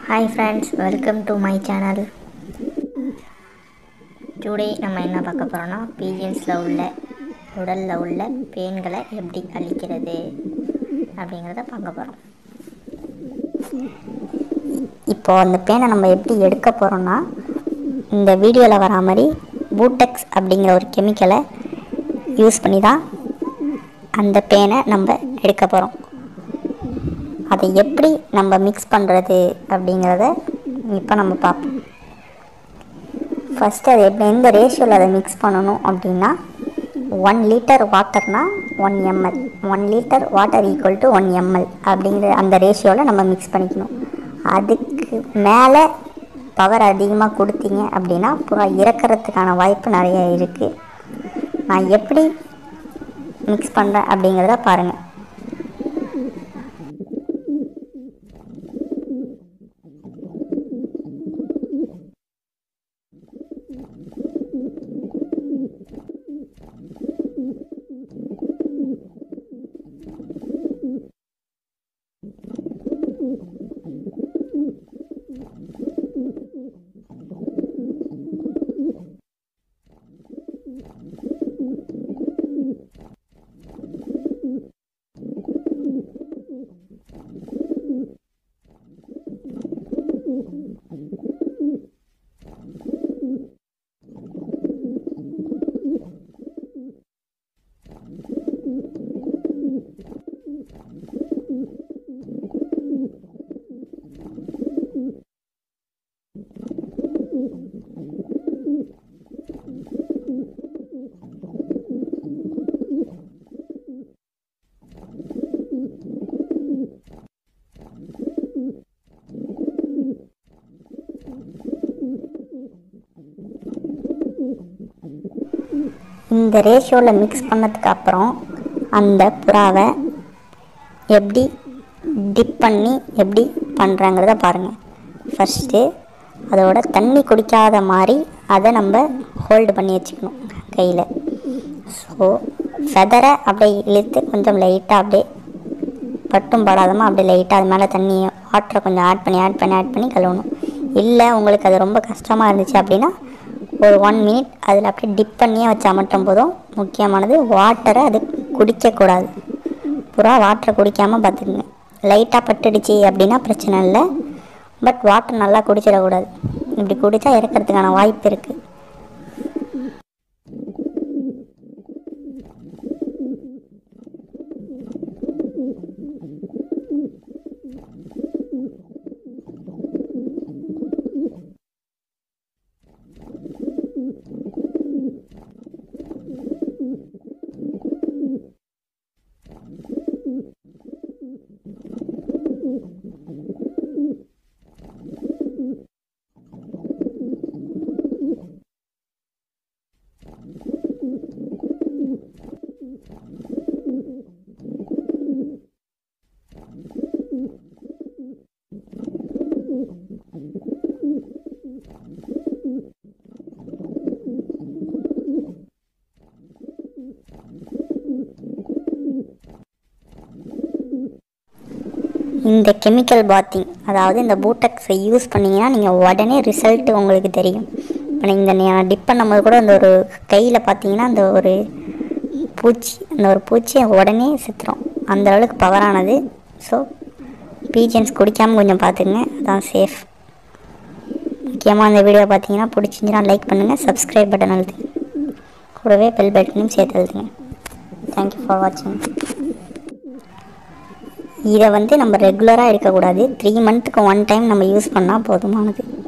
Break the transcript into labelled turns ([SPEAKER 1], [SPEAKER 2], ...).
[SPEAKER 1] hi friends welcome to my channel today நம்ம என்ன பார்க்க போகிறோம்னா பீரியன்ஸில் உள்ள உடலில் உள்ள பெயின்களை எப்படி அழிக்கிறது அப்படிங்கிறத பார்க்க போகிறோம் இப்போ அந்த பேனை நம்ம எப்படி எடுக்க போகிறோம்னா இந்த வீடியோவில் வரா மாதிரி பூட்டெக்ஸ் அப்படிங்கிற ஒரு கெமிக்கலை யூஸ் பண்ணி தான் அந்த பேனை நம்ம எடுக்க போகிறோம் அதை எப்படி நம்ம மிக்ஸ் பண்ணுறது அப்படிங்கிறத இப்போ நம்ம பார்ப்போம் ஃபஸ்ட்டு அது எப்படி எந்த ரேஷியோவில் அதை மிக்ஸ் பண்ணணும் அப்படின்னா ஒன் லிட்டர் வாட்டர்னா one ML one litre water equal to one ML அப்படிங்கிற அந்த ரேஷியோவில் நம்ம மிக்ஸ் பண்ணிக்கணும் அதுக்கு மேலே பவர் அதிகமாக கொடுத்தீங்க அப்படின்னா புறா இறக்கிறதுக்கான வாய்ப்பு நிறைய இருக்குது நான் எப்படி மிக்ஸ் பண்ணுறேன் அப்படிங்கிறத பாருங்கள் இந்த ரேஷியோவில் மிக்ஸ் பண்ணதுக்கு அப்புறம் அந்த புறாவை எப்படி டிப் பண்ணி எப்படி பண்ணுறாங்கிறத பாருங்கள் ஃபஸ்ட்டு அதோட தண்ணி குடிக்காத மாதிரி அதை நம்ம ஹோல்டு பண்ணி வச்சுக்கணும் கையில் ஸோ ஃபெதரை அப்படியே இழுத்து கொஞ்சம் லைட்டாக அப்படியே பட்டும் படாதமாக அப்படியே லைட்டாக அது மேலே தண்ணி வாட்டரை கொஞ்சம் ஆட் பண்ணி ஆட் பண்ணி ஆட் பண்ணி கழுவணும் இல்லை உங்களுக்கு அது ரொம்ப கஷ்டமாக இருந்துச்சு அப்படின்னா ஒரு ஒன் மினிட் அதில் அப்படியே டிப் பண்ணியே வச்சா மட்டும் போதும் முக்கியமானது வாட்டரை அது குடிக்கக்கூடாது புறா வாட்டரை குடிக்காமல் பார்த்துக்குங்க லைட்டாக பட்டுடுச்சு அப்படின்னா பிரச்சனை இல்லை பட் வாட்டர் நல்லா குடிச்சிடக்கூடாது இப்படி குடித்தா இறக்கிறதுக்கான வாய்ப்பு இருக்குது இந்த கெமிக்கல் பாத்திங் அதாவது இந்த பூட்டக்ஸை யூஸ் பண்ணிங்கன்னா நீங்கள் உடனே ரிசல்ட் உங்களுக்கு தெரியும் இப்போ நீங்கள் நீங்கள் டிப் பண்ணும்போது கூட அந்த ஒரு கையில் பார்த்தீங்கன்னா அந்த ஒரு பூச்சி அந்த ஒரு பூச்சி உடனே செத்துரும் அந்த அளவுக்கு பவரானது ஸோ பீஜன்ஸ் குடிக்காமல் கொஞ்சம் பார்த்துக்குங்க அதான் சேஃப் முக்கியமாக அந்த வீடியோ பார்த்தீங்கன்னா பிடிச்சிருந்துச்சுன்னா லைக் பண்ணுங்கள் சப்ஸ்கிரைப் பட்டன் அழுத்துங்க கூடவே பெல் பட்டனையும் சேர்த்து அழுத்துங்க தேங்க்யூ ஃபார் வாட்சிங் இதை வந்து நம்ம ரெகுலராக இருக்கக்கூடாது த்ரீ மந்த்துக்கு ஒன் டைம் நம்ம யூஸ் பண்ணால் போதுமானது